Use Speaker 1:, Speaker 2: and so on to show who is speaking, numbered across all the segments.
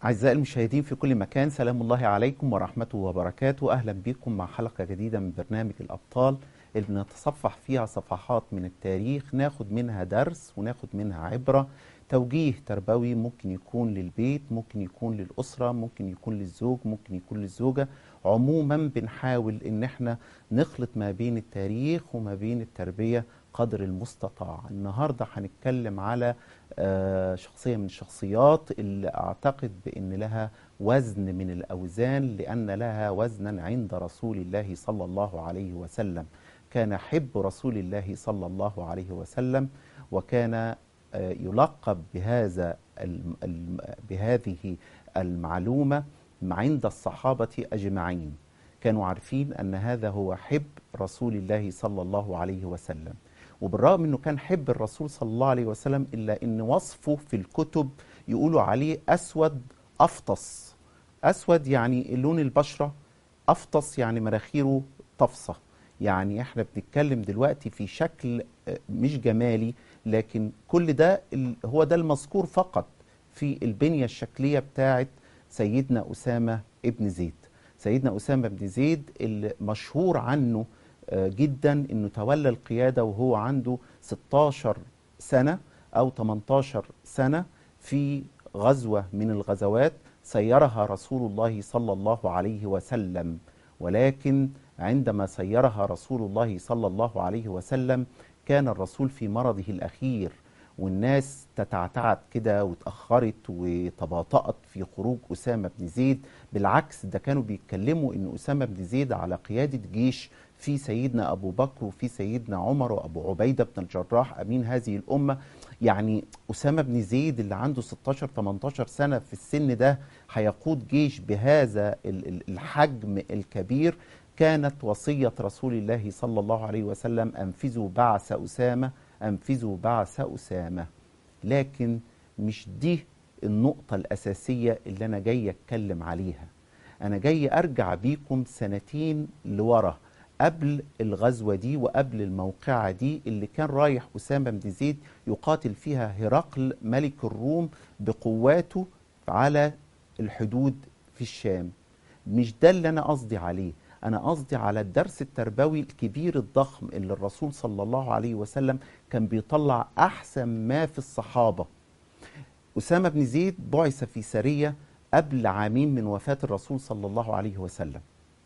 Speaker 1: أعزائي المشاهدين في كل مكان سلام الله عليكم ورحمته وبركاته أهلا بكم مع حلقة جديدة من برنامج الأبطال اللي بنتصفح فيها صفحات من التاريخ ناخد منها درس وناخد منها عبرة توجيه تربوي ممكن يكون للبيت ممكن يكون للأسرة ممكن يكون للزوج ممكن يكون للزوجة عموما بنحاول ان احنا نخلط ما بين التاريخ وما بين التربية قدر المستطاع النهاردة هنتكلم على آه، شخصية من الشخصيات اللي أعتقد بأن لها وزن من الأوزان لأن لها وزنا عند رسول الله صلى الله عليه وسلم كان حب رسول الله صلى الله عليه وسلم وكان آه، يلقب بهذا الم- الم- بهذه المعلومة عند الصحابة أجمعين كانوا عارفين أن هذا هو حب رسول الله صلى الله عليه وسلم وبالرغم أنه كان حب الرسول صلى الله عليه وسلم إلا أن وصفه في الكتب يقولوا عليه أسود أفطس أسود يعني لون البشرة أفطس يعني مناخيره طفصة يعني احنا بنتكلم دلوقتي في شكل آه، مش جمالي لكن كل ده ال- هو ده المذكور فقط في البنية الشكلية بتاعت سيدنا أسامة ابن زيد سيدنا أسامة بن زيد اللي مشهور عنه آه، جدا انه تولى القيادة وهو عنده 16 سنة او 18 سنة في غزوة من الغزوات سيرها رسول الله صلى الله عليه وسلم ولكن عندما سيرها رسول الله صلى الله عليه وسلم كان الرسول في مرضه الأخير والناس تتعتعت كده واتأخرت وتباطأت في خروج أسامة بن زيد بالعكس ده كانوا بيتكلموا إن أسامة بن زيد على قيادة جيش في سيدنا أبو بكر وفي سيدنا عمر وأبو عبيدة بن الجراح أمين هذه الأمة يعني أسامة بن زيد اللي عنده 16 18 سنة في السن ده هيقود جيش بهذا ال- ال- الحجم الكبير كانت وصية رسول الله صلى الله عليه وسلم أنفذوا بعث أسامة أنفذوا بعث أسامة لكن مش دي النقطة الأساسية اللي أنا جاي أتكلم عليها أنا جاي أرجع بيكم سنتين لورا قبل الغزوة دي وقبل الموقعة دي اللي كان رايح أسامة بن زيد يقاتل فيها هرقل ملك الروم بقواته على الحدود في الشام مش ده اللي أنا قصدي عليه أنا قصدي على الدرس التربوي الكبير الضخم اللي الرسول صلى الله عليه وسلم كان بيطلع أحسن ما في الصحابة أسامة بن زيد بعث في سرية قبل عامين من وفاة الرسول صلى الله عليه وسلم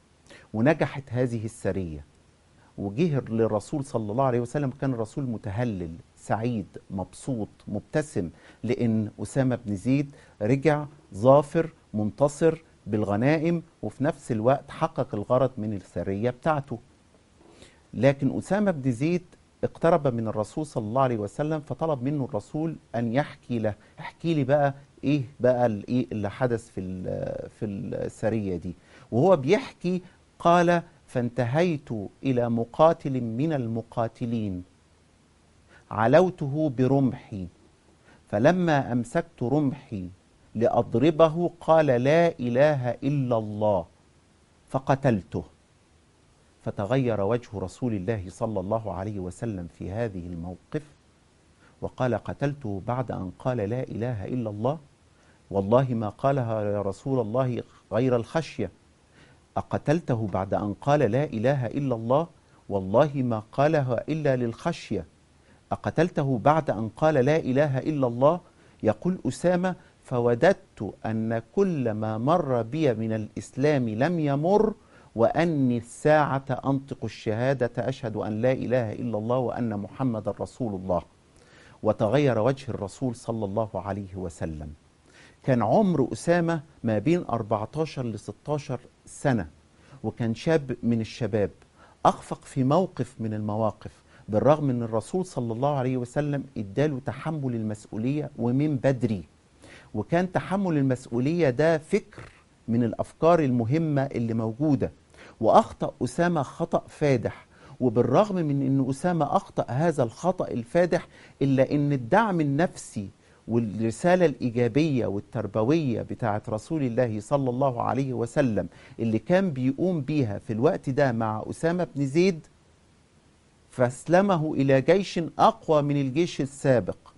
Speaker 1: ونجحت هذه السرية وجه للرسول صلى الله عليه وسلم كان الرسول متهلل سعيد مبسوط مبتسم لأن أسامة بن زيد رجع ظافر منتصر بالغنائم وفي نفس الوقت حقق الغرض من السرية بتاعته لكن أسامة بن زيد اقترب من الرسول صلى الله عليه وسلم فطلب منه الرسول أن يحكي له احكي لي بقى إيه بقى الإيه اللي حدث في ال- في السرية دي وهو بيحكي قال فانتهيت إلى مقاتل من المقاتلين علوته برمحي فلما أمسكت رمحي لأضربه قال لا إله إلا الله فقتلته فتغير وجه رسول الله صلى الله عليه وسلم في هذه الموقف وقال قتلته بعد أن قال لا إله إلا الله والله ما قالها يا رسول الله غير الخشية أقتلته بعد أن قال لا إله إلا الله والله ما قالها إلا للخشية أقتلته بعد أن قال لا إله إلا الله يقول أسامة فوددت أن كل ما مر بي من الإسلام لم يمر وأني الساعة أنطق الشهادة أشهد أن لا إله إلا الله وأن محمد رسول الله وتغير وجه الرسول صلى الله عليه وسلم كان عمر أسامة ما بين 14 ل 16 سنة وكان شاب من الشباب أخفق في موقف من المواقف بالرغم أن الرسول صلى الله عليه وسلم اداله تحمل المسؤولية ومن بدري وكان تحمل المسؤولية ده فكر من الأفكار المهمة اللي موجودة وأخطأ أسامة خطأ فادح وبالرغم من أن أسامة أخطأ هذا الخطأ الفادح إلا أن الدعم النفسي والرسالة الإيجابية والتربوية بتاعة رسول الله صلى الله عليه وسلم اللي كان بيقوم بيها في الوقت ده مع أسامة بن زيد فاسلمه إلى جيش أقوى من الجيش السابق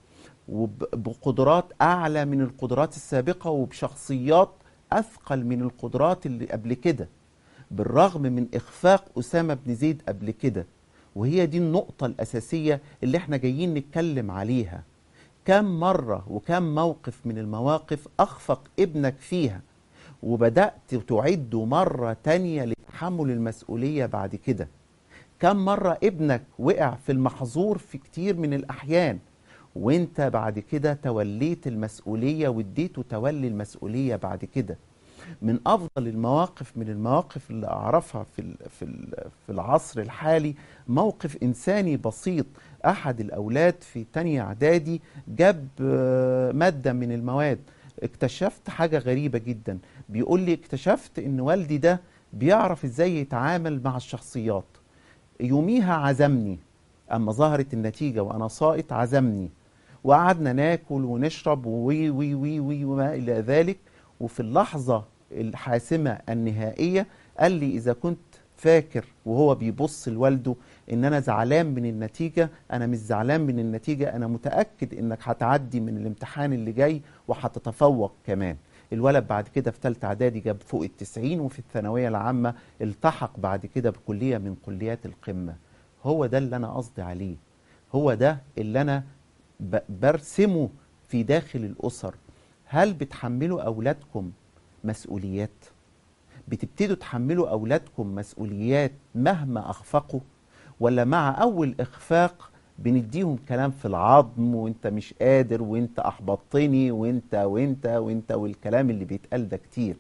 Speaker 1: وبقدرات اعلى من القدرات السابقه وبشخصيات اثقل من القدرات اللي قبل كده بالرغم من اخفاق اسامه بن زيد قبل كده وهي دي النقطه الاساسيه اللي احنا جايين نتكلم عليها كم مره وكم موقف من المواقف اخفق ابنك فيها وبدات تعده مره تانية لتحمل المسؤوليه بعد كده كم مره ابنك وقع في المحظور في كتير من الاحيان وانت بعد كده توليت المسؤوليه واديته تولي المسؤوليه بعد كده من افضل المواقف من المواقف اللي اعرفها في ال- في ال- في العصر الحالي موقف انساني بسيط احد الاولاد في تانية اعدادي جاب آه، ماده من المواد اكتشفت حاجه غريبه جدا بيقول لي اكتشفت ان والدي ده بيعرف ازاي يتعامل مع الشخصيات يوميها عزمني اما ظهرت النتيجه وانا ساقط عزمني وقعدنا ناكل ونشرب وي وي وي وي وما الى ذلك وفي اللحظه الحاسمه النهائيه قال لي اذا كنت فاكر وهو بيبص لوالده ان انا زعلان من النتيجه انا مش زعلان من النتيجه انا متاكد انك هتعدي من الامتحان اللي جاي وهتتفوق كمان الولد بعد كده في ثالثه اعدادي جاب فوق التسعين وفي الثانويه العامه التحق بعد كده بكليه من كليات القمه هو ده اللي انا قصدي عليه هو ده اللي انا ب- برسمه في داخل الاسر هل بتحملوا اولادكم مسؤوليات بتبتدوا تحملوا اولادكم مسؤوليات مهما اخفقوا ولا مع اول اخفاق بنديهم كلام في العظم وانت مش قادر وانت احبطتني وانت وانت وانت والكلام اللي بيتقال ده كتير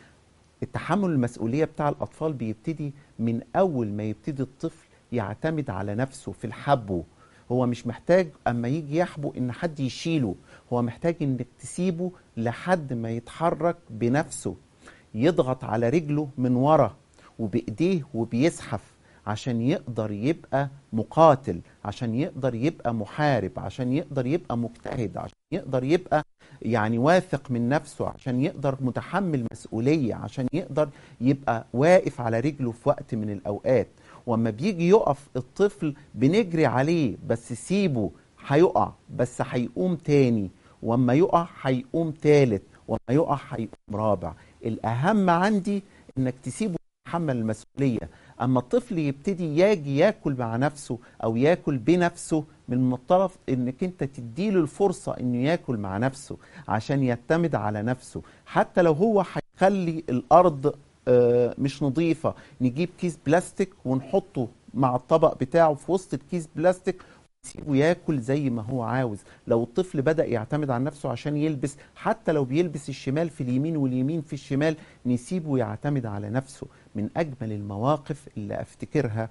Speaker 1: التحمل المسؤولية بتاع الأطفال بيبتدي من أول ما يبتدي الطفل يعتمد على نفسه في الحبو هو مش محتاج أما يجي يحبو إن حد يشيله هو محتاج إنك تسيبه لحد ما يتحرك بنفسه يضغط على رجله من ورا وبإيديه وبيزحف عشان يقدر يبقى مقاتل عشان يقدر يبقى محارب عشان يقدر يبقى مجتهد عشان يقدر يبقى يعني واثق من نفسه عشان يقدر متحمل مسؤولية عشان يقدر يبقى واقف على رجله في وقت من الأوقات وأما بيجي يقف الطفل بنجري عليه بس سيبه هيقع بس هيقوم تاني وأما يقع هيقوم تالت وأما يقع هيقوم رابع الأهم عندي إنك تسيبه يتحمل المسؤولية أما الطفل يبتدي يجي ياكل مع نفسه أو ياكل بنفسه من الطرف إنك أنت تديله الفرصة إنه ياكل مع نفسه عشان يعتمد على نفسه حتى لو هو هيخلي الأرض آه، مش نظيفة نجيب كيس بلاستيك ونحطه مع الطبق بتاعه في وسط الكيس بلاستيك نسيبه ياكل زي ما هو عاوز لو الطفل بدأ يعتمد على نفسه عشان يلبس حتى لو بيلبس الشمال في اليمين واليمين في الشمال نسيبه يعتمد على نفسه من أجمل المواقف اللي أفتكرها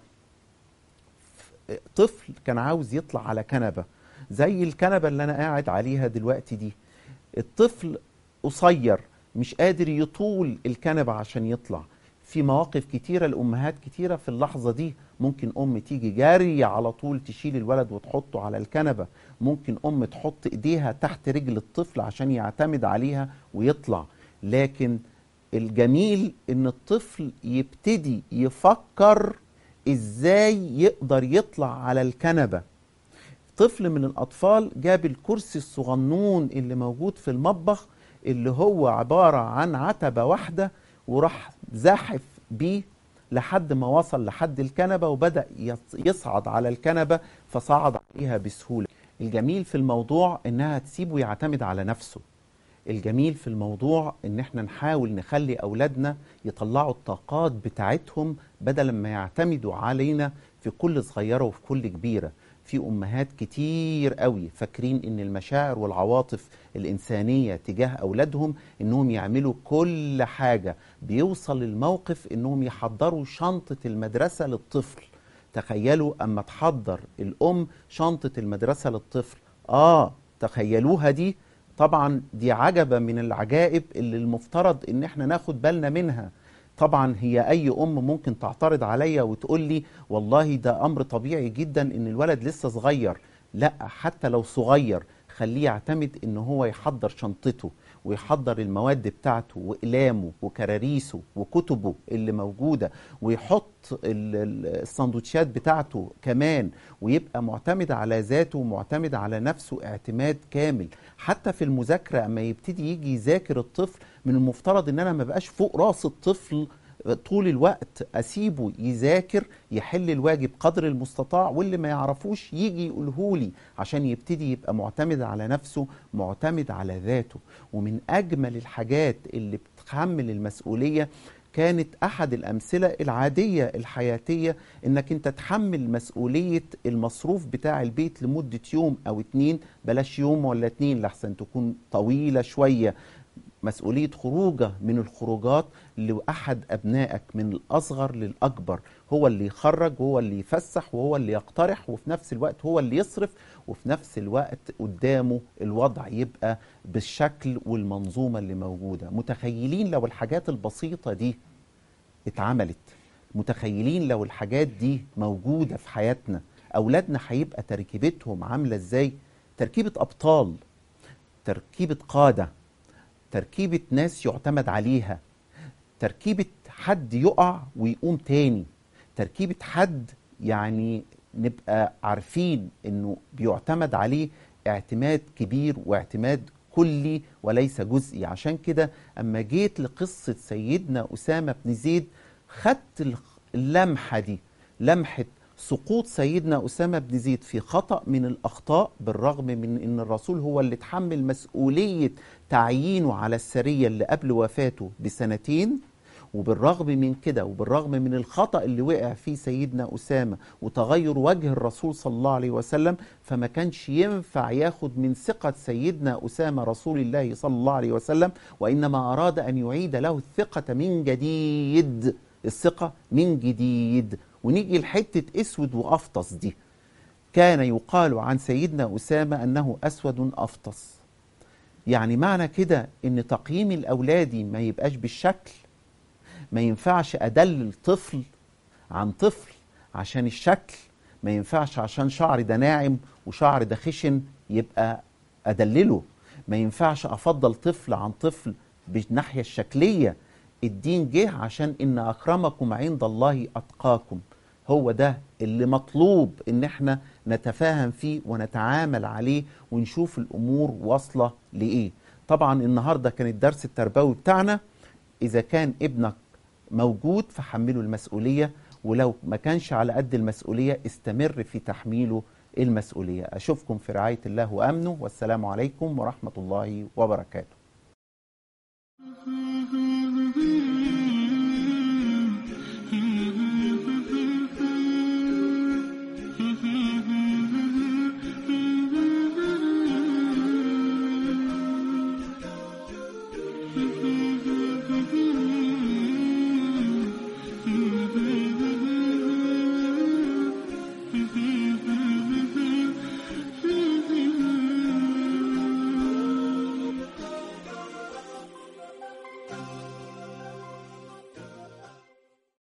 Speaker 1: طفل كان عاوز يطلع على كنبة زي الكنبة اللي أنا قاعد عليها دلوقتي دي الطفل قصير مش قادر يطول الكنبة عشان يطلع في مواقف كتيرة لأمهات كتيرة في اللحظة دي ممكن أم تيجي جارية على طول تشيل الولد وتحطه على الكنبة ممكن أم تحط إيديها تحت رجل الطفل عشان يعتمد عليها ويطلع لكن الجميل إن الطفل يبتدي يفكر إزاي يقدر يطلع على الكنبة طفل من الأطفال جاب الكرسي الصغنون اللي موجود في المطبخ اللي هو عبارة عن عتبة واحدة وراح زاحف بيه لحد ما وصل لحد الكنبة وبدأ يص- يصعد على الكنبة فصعد عليها بسهولة الجميل في الموضوع إنها تسيبه يعتمد على نفسه الجميل في الموضوع ان احنا نحاول نخلي اولادنا يطلعوا الطاقات بتاعتهم بدل ما يعتمدوا علينا في كل صغيره وفي كل كبيره في امهات كتير قوي فاكرين ان المشاعر والعواطف الانسانيه تجاه اولادهم انهم يعملوا كل حاجه بيوصل الموقف انهم يحضروا شنطه المدرسه للطفل تخيلوا اما تحضر الام شنطه المدرسه للطفل اه تخيلوها دي طبعا دي عجبة من العجائب اللي المفترض ان احنا ناخد بالنا منها طبعا هي اي ام ممكن تعترض عليا وتقول لي والله ده امر طبيعي جدا ان الولد لسه صغير لا حتى لو صغير خليه يعتمد ان هو يحضر شنطته ويحضر المواد بتاعته وإقلامه وكراريسه وكتبه اللي موجودة ويحط ال- ال- السندوتشات بتاعته كمان ويبقى معتمد على ذاته ومعتمد على نفسه اعتماد كامل حتى في المذاكرة اما يبتدي يجي يذاكر الطفل من المفترض ان انا ما بقاش فوق راس الطفل طول الوقت اسيبه يذاكر يحل الواجب قدر المستطاع واللي ما يعرفوش يجي يقولهولي عشان يبتدي يبقى معتمد على نفسه معتمد على ذاته ومن اجمل الحاجات اللي بتحمل المسؤوليه كانت احد الامثله العاديه الحياتيه انك انت تحمل مسؤوليه المصروف بتاع البيت لمده يوم او اتنين بلاش يوم ولا اتنين لحسن تكون طويله شويه مسؤولية خروجه من الخروجات لأحد أبنائك من الأصغر للأكبر هو اللي يخرج وهو اللي يفسح وهو اللي يقترح وفي نفس الوقت هو اللي يصرف وفي نفس الوقت قدامه الوضع يبقى بالشكل والمنظومة اللي موجودة متخيلين لو الحاجات البسيطة دي اتعملت متخيلين لو الحاجات دي موجودة في حياتنا أولادنا هيبقى تركيبتهم عاملة إزاي تركيبة أبطال تركيبة قادة تركيبة ناس يعتمد عليها تركيبة حد يقع ويقوم تاني تركيبة حد يعني نبقى عارفين انه بيعتمد عليه اعتماد كبير واعتماد كلي وليس جزئي عشان كده اما جيت لقصة سيدنا أسامة بن زيد خدت الخ- اللمحة دي لمحة سقوط سيدنا أسامة بن زيد في خطأ من الأخطاء بالرغم من أن الرسول هو اللي تحمل مسؤولية تعيينه على السرية اللي قبل وفاته بسنتين وبالرغم من كده وبالرغم من الخطأ اللي وقع فيه سيدنا أسامة وتغير وجه الرسول صلى الله عليه وسلم فما كانش ينفع ياخد من ثقة سيدنا أسامة رسول الله صلى الله عليه وسلم وإنما أراد أن يعيد له الثقة من جديد الثقة من جديد ونيجي لحتة أسود وأفطس دي كان يقال عن سيدنا أسامة أنه أسود أفطس يعني معنى كده ان تقييم الاولادي ما يبقاش بالشكل ما ينفعش ادلل طفل عن طفل عشان الشكل ما ينفعش عشان شعر ده ناعم وشعر ده خشن يبقى ادلله ما ينفعش افضل طفل عن طفل بالناحيه الشكليه الدين جه عشان ان اكرمكم عند الله اتقاكم هو ده اللي مطلوب ان احنا نتفاهم فيه ونتعامل عليه ونشوف الامور واصله لايه طبعا النهارده كان الدرس التربوي بتاعنا اذا كان ابنك موجود فحمله المسؤوليه ولو ما كانش على قد المسؤوليه استمر في تحميله المسؤوليه اشوفكم في رعايه الله وامنه والسلام عليكم ورحمه الله وبركاته